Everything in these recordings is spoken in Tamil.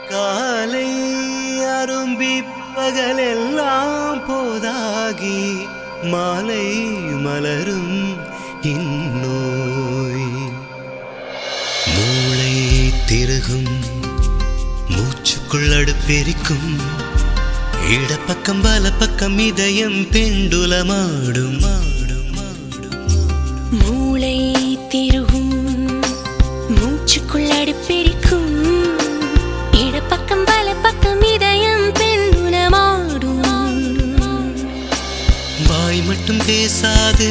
காலை அரும்பி பகலெல்லாம் போதாகி மாலை மலரும் இந்நோய் மூளை திருகும் மூச்சுக்குள் அடுப்பெரிக்கும் இடப்பக்கம் பலப்பக்கம் இதயம் பெண்டுலமாடும் மாடும் மாடும் மூளை திருகும் மூச்சுக்குள் அடுப்பெரிக்கும் இடப்பக்கம் பல பக்கம் இதயம் பெண்ணுலமாடும் வாய் மட்டும் பேசாது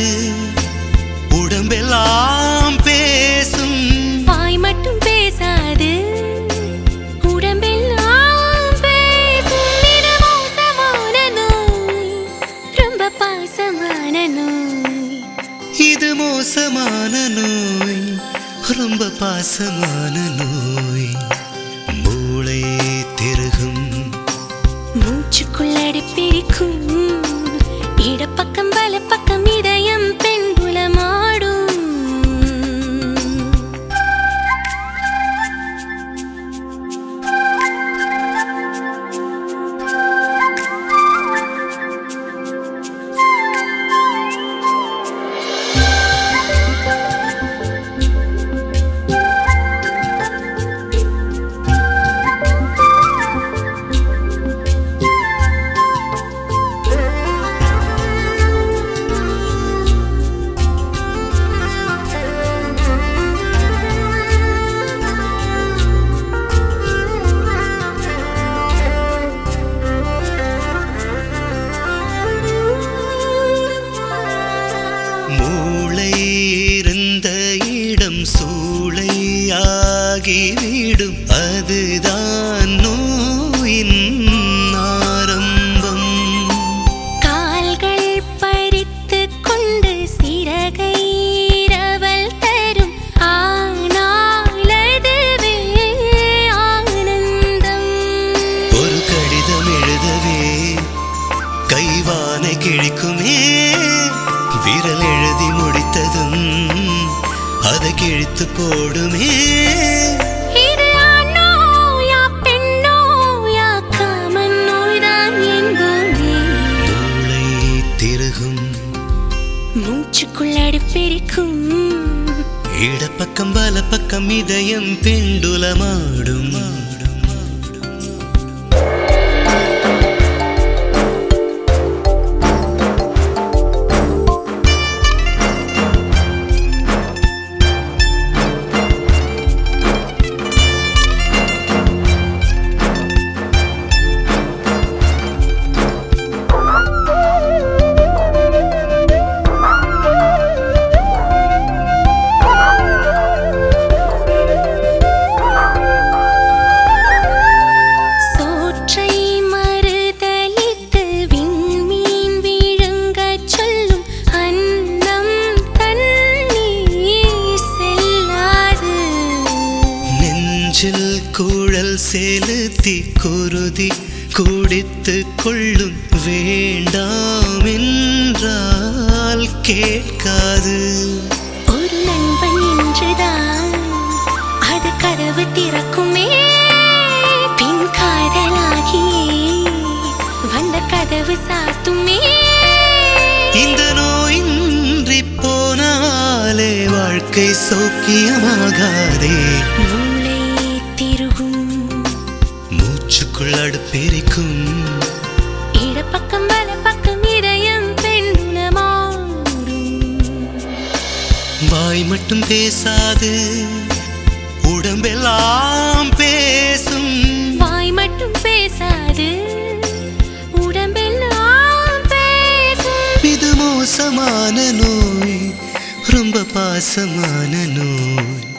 உடம்பெல்லாம் பேசும் வாய் மட்டும் பேசாது உடம்பெல்லாம் பேசும் இது மோசமான நோய் ரொம்ப பாசமான நோய் இது மோசமான நோய் ரொம்ப பாசமான நோய் மூளை திருகும் மூச்சுக்குள் அடுப்பெரிக்கும் இடப்பக்கம் பல பக்கம் இதயம் பெண்புலமாடும் மூளை இருந்த இடம் சூளையாகிவிடும் அதுதான் நோயின் ஆரம்பம் கால்கள் பறித்துக் கொண்டு சிறகை இரவல் தரும் ஆனால் அதுவே ஆனந்தம் ஒரு கடிதம் எழுதவே கைவானை கிழிக்குமே விரல் எழுதி முடித்ததும் அதை கிழித்து போடுமே இது ஆணோயா பெண்ணோயா காமன் நோய்தான் எங்குமே மூளை திருகும் மூச்சுக்குள் அடுப்பெரிக்கும் இடப்பக்கம் பலப்பக்கம் இதயம் பெண்டுலமாடும் மாடும் சோற்றை மறுதலித்து விண்மீன் விழுங்கச் சொல்லும் அன்னம் தண்ணீர் செல்லாது நெஞ்சில் குழல் செலுத்தி குருதி குடித்து கொள்ளும் வேண்டாம் என்றால் கேட்காது ஒரு நண்பன் என்றுதான் அது கதவு திறக்குமே பின் காதலாகியே வந்த கதவு சாத்துமே இந்த நோயின்றி போனாலே வாழ்க்கை சௌக்கியமாகாதே மூளை திருகும் மூச்சுக்குள் அடுப்பெரிக்கும் இடப்பக்கம் வல பக்கம் இதயம் பெண்ணுலமாடும் வாய் மட்டும் பேசாது உடம்பெல்லாம் பேசும் வாய் மட்டும் பேசாது உடம்பெல்லாம் பேசும் இது மோசமான நோய் ரொம்ப பாசமான நோய்